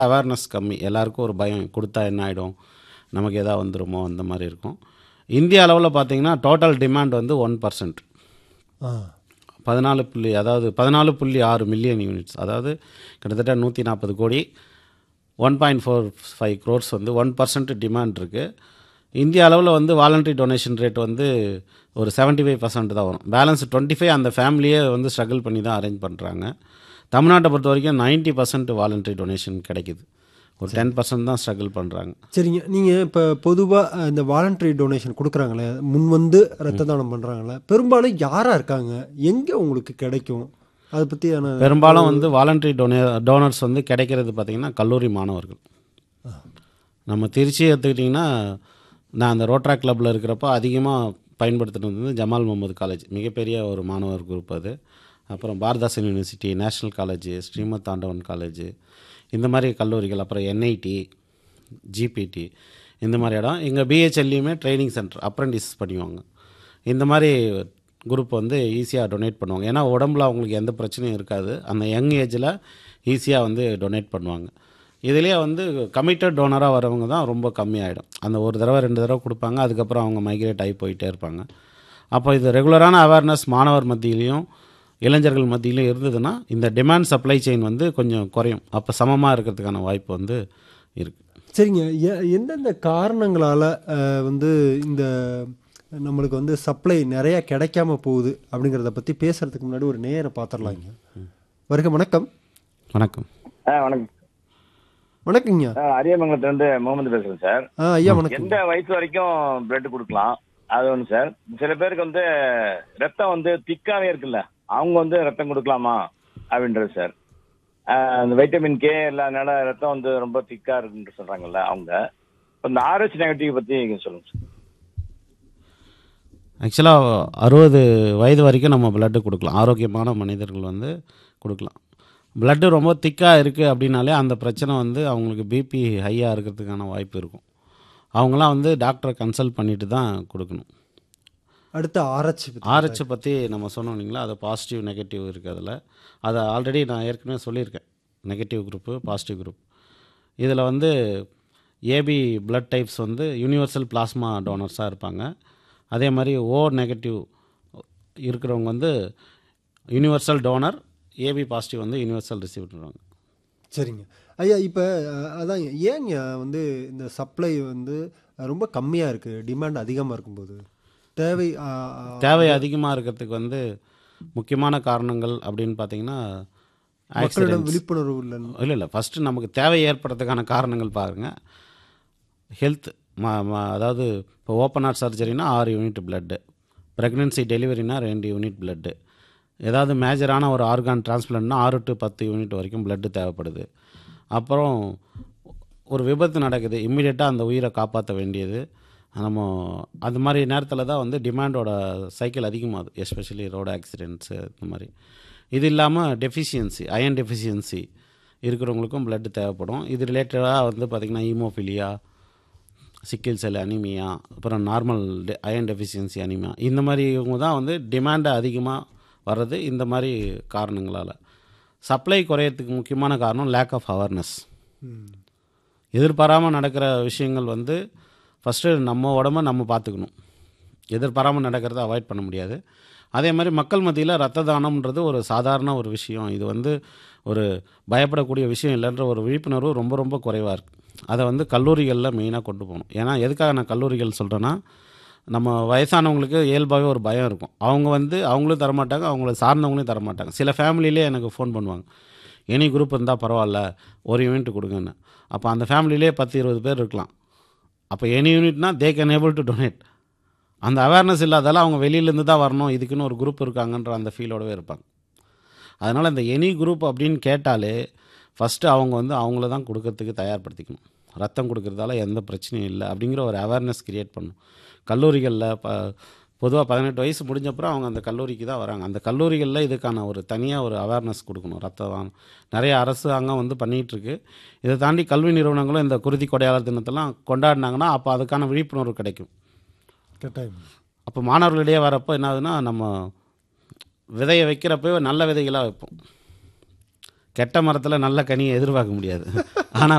Awareness கம்மி எல்லாருக்கும் ஒரு பயம் கொடுத்தா என்ன ஆகிடும் நமக்கு எதாவது வந்துருமோ அந்த மாதிரி இருக்கும் இந்திய அளவில் பார்த்தீங்கன்னா டோட்டல் டிமாண்ட் வந்து ஒன் பர்சன்ட் ஆ பதினாலு புள்ளி அதாவது பதினாலு புள்ளி ஆறு மில்லியன் யூனிட்ஸ் அதாவது கிட்டத்தட்ட நூற்றி நாற்பது கோடி one point four five crores வந்து ஒன் பர்சன்ட் டிமாண்ட் இருக்குது இந்திய அளவில் வந்து வாலண்டரி டொனேஷன் ரேட் வந்து ஒரு 75% ஃபைவ் பர்சன்ட் தான் வரும் பேலன்ஸ் டுவெண்ட்டி ஃபைவ் அந்த ஃபேமிலியே வந்து ஸ்ட்ரகிள் பண்ணி தான் அரேஞ்ச் பண்ணுறாங்க தமிழ்நாட்டை பொறுத்த வரைக்கும் நைன்ட்டி பர்சன்ட் வாலண்டரி டொனேஷன் கிடைக்குது ஒரு டென் பர்சன்ட் தான் ஸ்ட்ரகிள் பண்ணுறாங்க சரிங்க நீங்கள் இப்போ பொதுவாக இந்த வாலண்டரி டொனேஷன் கொடுக்குறாங்களே முன் வந்து ரத்த தானம் பண்ணுறாங்களே பெரும்பாலும் யாராக இருக்காங்க எங்கே உங்களுக்கு கிடைக்கும் அதை பற்றியான பெரும்பாலும் வந்து வாலண்டரி டொனே டோனர்ஸ் வந்து கிடைக்கிறது பார்த்திங்கன்னா கல்லூரி மாணவர்கள் நம்ம திருச்சி எடுத்துக்கிட்டிங்கன்னா நான் அந்த ரோட்ரா கிளப்பில் இருக்கிறப்போ அதிகமாக பயன்படுத்துனது வந்து ஜமால் முகமது காலேஜ் மிகப்பெரிய ஒரு மாணவர் குரூப் அது அப்புறம் Bharathidasan university national college Srimad Andavan college இந்த மாதிரி கல்லூரிகள் அப்புறம் என்ஐடி ஜிபிடி இந்த மாதிரி இடம் எங்கள் பிஹெச்எல்லையுமே ட்ரைனிங் சென்டர் அப்ரெண்டிஸ் பண்ணுவாங்க இந்த மாதிரி குரூப் வந்து ஈஸியாக டொனேட் பண்ணுவாங்க ஏன்னா உடம்புல அவங்களுக்கு எந்த பிரச்சனையும் இருக்காது அந்த யங் ஏஜில் ஈஸியாக வந்து டொனேட் பண்ணுவாங்க இதுலேயே வந்து கமிட்டட் டோனராக வரவங்க தான் ரொம்ப கம்மியாயிடும் அந்த ஒரு தடவை ரெண்டு தடவை கொடுப்பாங்க அதுக்கப்புறம் அவங்க மைக்ரேட் ஆகி போயிட்டே இருப்பாங்க அப்போ இது ரெகுலரான அவேர்னஸ் மாணவர் மத்தியிலையும் இளைஞர்கள் மத்தியிலும் இருந்ததுன்னா இந்த டிமாண்ட் சப்ளை செயின் வந்து கொஞ்சம் குறையும் அப்போ சமமாக இருக்கிறதுக்கான வாய்ப்பு வந்து இருக்குது சரிங்க எ- எந்தெந்த காரணங்களால் வந்து இந்த நம்மளுக்கு வந்து சப்ளை நிறையா கிடைக்காம போகுது அப்படிங்கிறத பற்றி பேசுகிறதுக்கு முன்னாடி ஒரு நேரம் பார்த்துடலாங்க வருக வணக்கம் வணக்கம் ஆ வணக்கம் வணக்கங்க ஆ, அரியமங்கலத்துலேருந்து முகமது பேசுகிறேன் சார் ஆ ஐயா வணக்கம் எந்த வயசு வரைக்கும் பிளட் கொடுக்கலாம் அது ஒன்று சார் சில பேருக்கு வந்து ரத்தம் வந்து திக்காவே இருக்குல்ல அவங்க வந்து ரத்தம் கொடுக்கலாமா அப்படின்றது சார் ஆ, அந்த வைட்டமின் கே இல்லாதனால ரத்தம் வந்து ரொம்ப திக்கா இருக்குன்னு சொல்றாங்கல்ல அவங்க இப்ப இந்த ஆர்ஹெச் நெகட்டிவ் பத்தி சொல்லுங்க சார் ஆக்சுவலாக அறுபது வயது வரைக்கும் நம்ம பிளட்டு கொடுக்கலாம் ஆரோக்கியமான மனிதர்கள் வந்து கொடுக்கலாம் பிளட்டு ரொம்ப திக்காக இருக்குது அப்படின்னாலே அந்த பிரச்சனை வந்து அவங்களுக்கு பிபி ஹையாக இருக்கிறதுக்கான வாய்ப்பு இருக்கும் அவங்களாம் வந்து டாக்டரை கன்சல்ட் பண்ணிட்டு தான் கொடுக்கணும் அடுத்து ஆராய்ச்சி பத்தி. ஆர்ஹெச் பற்றி நம்ம சொன்னோம் இல்லைங்களா அது பாசிட்டிவ் நெகட்டிவ் இருக்குது அதில் அதை ஆல்ரெடி நான் ஏற்கனவே சொல்லியிருக்கேன் நெகட்டிவ் குரூப்பு பாசிட்டிவ் குரூப் இதில் வந்து ஏபி blood டைப்ஸ் வந்து யூனிவர்சல் பிளாஸ்மா டோனர்ஸாக இருப்பாங்க அதே மாதிரி ஓ நெகட்டிவ் இருக்கிறவங்க வந்து யூனிவர்சல் டோனர் ஏபி பாசிட்டிவ் வந்து யூனிவர்சல் ரிசீவ்டுவாங்க சரிங்க ஐயா இப்போ அதான் ஏங்க வந்து இந்த சப்ளை வந்து ரொம்ப கம்மியாக இருக்குது டிமாண்ட் அதிகமாக இருக்கும்போது தேவை ஆ, ஆ, தேவை அதிகமாக இருக்கிறதுக்கு வந்து முக்கியமான காரணங்கள் அப்படின்னு பார்த்தீங்கன்னா மக்களிடம் accidents. விழிப்புணர்வு இல்லை இல்லை இல்லை ஃபஸ்ட்டு நமக்கு தேவை ஏற்படுறதுக்கான காரணங்கள் பாருங்கள் ஹெல்த் ம ம- அதாவது இப்போ ஓப்பன் ஹார்ட் சர்ஜரினா ஆறு யூனிட் பிளட்டு ப்ரெக்னென்சி டெலிவரினா ரெண்டு யூனிட் பிளட்டு ஏதாவது மேஜரான ஒரு ஆர்கான் டிரான்ஸ்பிளண்ட்னா ஆறு டு பத்து யூனிட் வரைக்கும் பிளட்டு தேவைப்படுது அப்புறம் ஒரு விபத்து நடக்குது இம்மிடியட்டாக அந்த உயிரை காப்பாற்ற வேண்டியது நம்ம அது மாதிரி நேரத்தில் தான் வந்து டிமாண்டோட சைக்கிள் அதிகமாகுது எஸ்பெஷலி ரோடு ஆக்சிடென்ட்ஸு இந்த மாதிரி இது இல்லாமல் டெஃபிஷியன்சி அயன் டெஃபிஷியன்சி இருக்கிறவங்களுக்கும் blood தேவைப்படும் இது ரிலேட்டடாக வந்து பார்த்திங்கன்னா ஈமோஃபிலியா சிக்கில் செல் அனிமியா அப்புறம் நார்மல் அயன் டெஃபிஷியன்சி அனிமியா இந்த மாதிரி இவங்க தான் வந்து டிமாண்டை அதிகமாக வர்றது இந்த மாதிரி காரணங்களால் சப்ளை குறையறதுக்கு முக்கியமான காரணம் லேக் ஆஃப் அவேர்னஸ் எதிர்பாராமல் நடக்கிற விஷயங்கள் வந்து ஃபஸ்ட்டு நம்ம உடம்ப நம்ம பார்த்துக்கணும் எதிர்பாராமல் நடக்கிறத அவாய்ட் பண்ண முடியாது அதே மாதிரி மக்கள் மத்தியில் ரத்த தானம்ன்றது ஒரு சாதாரண ஒரு விஷயம் இது வந்து ஒரு பயப்படக்கூடிய விஷயம் இல்லைன்ற ஒரு விழிப்புணர்வு ரொம்ப ரொம்ப குறைவாக இருக்குது அதை வந்து கல்லூரிகளில் மெயினாக கொண்டு போகணும் ஏன்னா எதுக்காக நான் கல்லூரிகள் சொல்கிறேன்னா நம்ம வயசானவங்களுக்கு இயல்பாகவே ஒரு பயம் இருக்கும் அவங்க வந்து அவங்களும் தரமாட்டாங்க அவங்கள சார்ந்தவங்களையும் தரமாட்டாங்க சில ஃபேமிலியிலே எனக்கு ஃபோன் பண்ணுவாங்க எனி குரூப் இருந்தால் பரவாயில்ல ஒரு யூனிட் கொடுங்கன்னு அப்போ அந்த ஃபேமிலியிலே பத்து இருபது பேர் இருக்கலாம் அப்போ எனி யூனிட்னா they can able to donate அந்த அவேர்னஸ் இல்லாதால அவங்க வெளியிலேருந்து தான் வரணும் இதுக்குன்னு ஒரு குரூப் இருக்காங்கன்ற அந்த ஃபீலோடவே இருப்பாங்க அதனால் இந்த எனி குரூப் அப்படின்னு கேட்டாலே ஃபஸ்ட்டு அவங்க வந்து அவங்கள தான் கொடுக்கறதுக்கு தயார்படுத்திக்கணும் ரத்தம் கொடுக்கறதால எந்த பிரச்சனையும் இல்லை அப்படிங்கிற ஒரு அவேர்னஸ் கிரியேட் பண்ணணும் கல்லூரிகளில் ப பொதுவாக பதினெட்டு வயசு முடிஞ்சப்பறம் அவங்க அந்த கல்லூரிக்கு தான் வராங்க அந்த கல்லூரிகளில் இதுக்கான ஒரு தனியாக ஒரு அவேர்னஸ் கொடுக்கணும் ரத்த தானம் நிறைய அரசாங்கம் வந்து பண்ணிகிட்டு இருக்கு இதை தாண்டி கல்வி நிறுவனங்களும் இந்த குருதி கொடையாளர் தினத்தெல்லாம் கொண்டாடினாங்கன்னா அப்போ அதுக்கான விழிப்புணர்வு கிடைக்கும் கட்டாயம் அப்போ மாணவர்களிடையே வரப்போ என்ன ஆகுதுன்னா நம்ம விதையை வைக்கிறப்போ நல்ல விதைகளாக வைப்போம் கெட்ட மரத்தில் நல்ல கனியை எதிர்பார்க்க முடியாது ஆனால்